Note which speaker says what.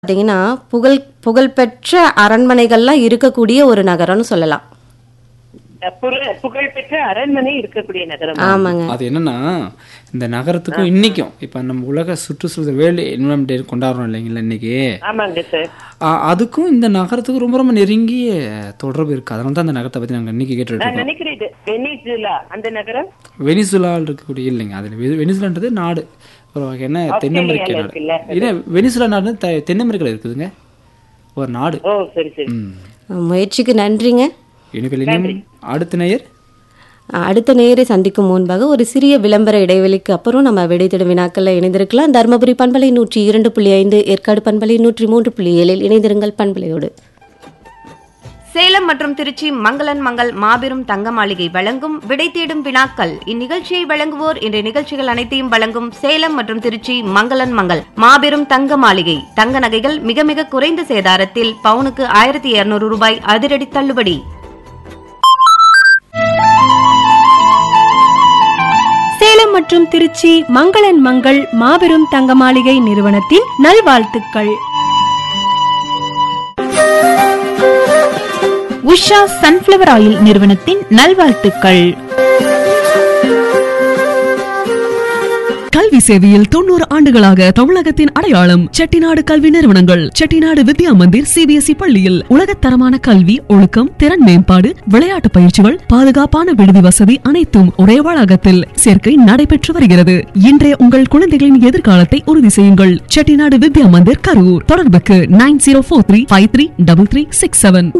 Speaker 1: பார்த்தீங்கன்னா புகழ் புகழ்பெற்ற அரண்மனைகள்லாம் இருக்கக்கூடிய ஒரு நகரம்னு சொல்லலாம்
Speaker 2: புகழ்- புகழ்பெற்ற அரண்மனை இருக்கக்கூடிய நகரம்
Speaker 1: ஆமாங்க
Speaker 3: அது என்னன்னா இந்த நகரத்துக்கும் இன்னைக்கும் இப்ப நம்ம உலக சுற்றுச்சூழல் வேர்ல்டு என்வரன்மெண்ட் டே கொண்டாடுறோம் இல்லைங்களா இன்னைக்கு
Speaker 2: ஆமாங்க சார்
Speaker 3: ஆ, அதுக்கும் இந்த நகரத்துக்கும் ரொம்ப ரொம்ப நெருங்கிய தொடர்பு இருக்கு அதனால தான் அந்த நகரத்தை பத்தி நாங்க இன்னைக்கு கேட்டுட்டு
Speaker 2: நான்
Speaker 3: இருக்கோம்
Speaker 2: நினைக்கிறேன் இது வெனிசுலா அந்த நகரம்
Speaker 3: வெனிசுலாவில் இருக்கக்கூடிய இல்லைங்க அதுல வெ- வெனிசுலான்றது நாடு ஒரு வகையான தென் அமெரிக்க
Speaker 2: ஆஸ்திரேலியால
Speaker 3: நாடு
Speaker 2: இருக்குல்ல?
Speaker 3: இல்ல வெனிசுலா நாடு தெ- தென் அமெரிக்கால இருக்குதுங்க ஒரு நாடு
Speaker 2: ஓ சரி சரி
Speaker 3: ம்.
Speaker 1: முயற்சிக்கு நன்றிங்க
Speaker 3: இனிமேல் இனியும் அடுத்த நேயர்
Speaker 1: அடுத்த நேரை சந்திக்கும் முன்பாக ஒரு சிறிய விளம்பர இடைவெளிக்கு அப்புறம் நம்ம விடை தேடும் வினாக்கள்ல இணைந்திருக்கலாம் தருமபுரி பண்பலை நூற்றி இரண்டு புள்ளி ஐந்து ஏற்காடு பண்பலை நூற்றி மூன்று புள்ளி ஏழில் இணைந்திருங்கள் பண்பலையோடு
Speaker 4: சேலம் மற்றும் திருச்சி மங்களன் மங்கள் மாபெரும் தங்க மாளிகை வழங்கும் விடை தேடும் வினாக்கள் இந்நிகழ்ச்சியை வழங்குவோர் இன்றைய நிகழ்ச்சிகள் அனைத்தையும் வழங்கும் சேலம் மற்றும் திருச்சி மங்களன் மங்கள் மாபெரும் தங்க மாளிகை தங்க நகைகள் மிக மிக குறைந்த சேதாரத்தில் பவுனுக்கு ஆயிரத்தி இருநூறு ரூபாய் அதிரடி தள்ளுபடி
Speaker 5: சேலம் மற்றும் திருச்சி மங்களன் மங்கள் மாபெரும் தங்க மாளிகை நிறுவனத்தின் நல்வாழ்த்துக்கள்
Speaker 6: உஷா சன்ஃப்ளவர் ஆயில் நிறுவனத்தின் நல்வாழ்த்துக்கள்
Speaker 7: கல்வி சேவையில் தொண்ணூறு ஆண்டுகளாக தமிழகத்தின் அடையாளம் செட்டிநாடு கல்வி நிறுவனங்கள் செட்டிநாடு வித்யா மந்திர் சிபிஎஸ்இ பள்ளியில் உலகத்தரமான கல்வி ஒழுக்கம் திறன் மேம்பாடு விளையாட்டு பயிற்சிகள் பாதுகாப்பான விடுதி வசதி அனைத்தும் ஒரே வளாகத்தில் சேர்க்கை நடைபெற்று வருகிறது இன்றைய உங்கள் குழந்தைகளின் எதிர்காலத்தை உறுதி செய்யுங்கள் செட்டிநாடு வித்யா மந்திர் கரூர் தொடர்புக்கு nine zero four three five three double three six seven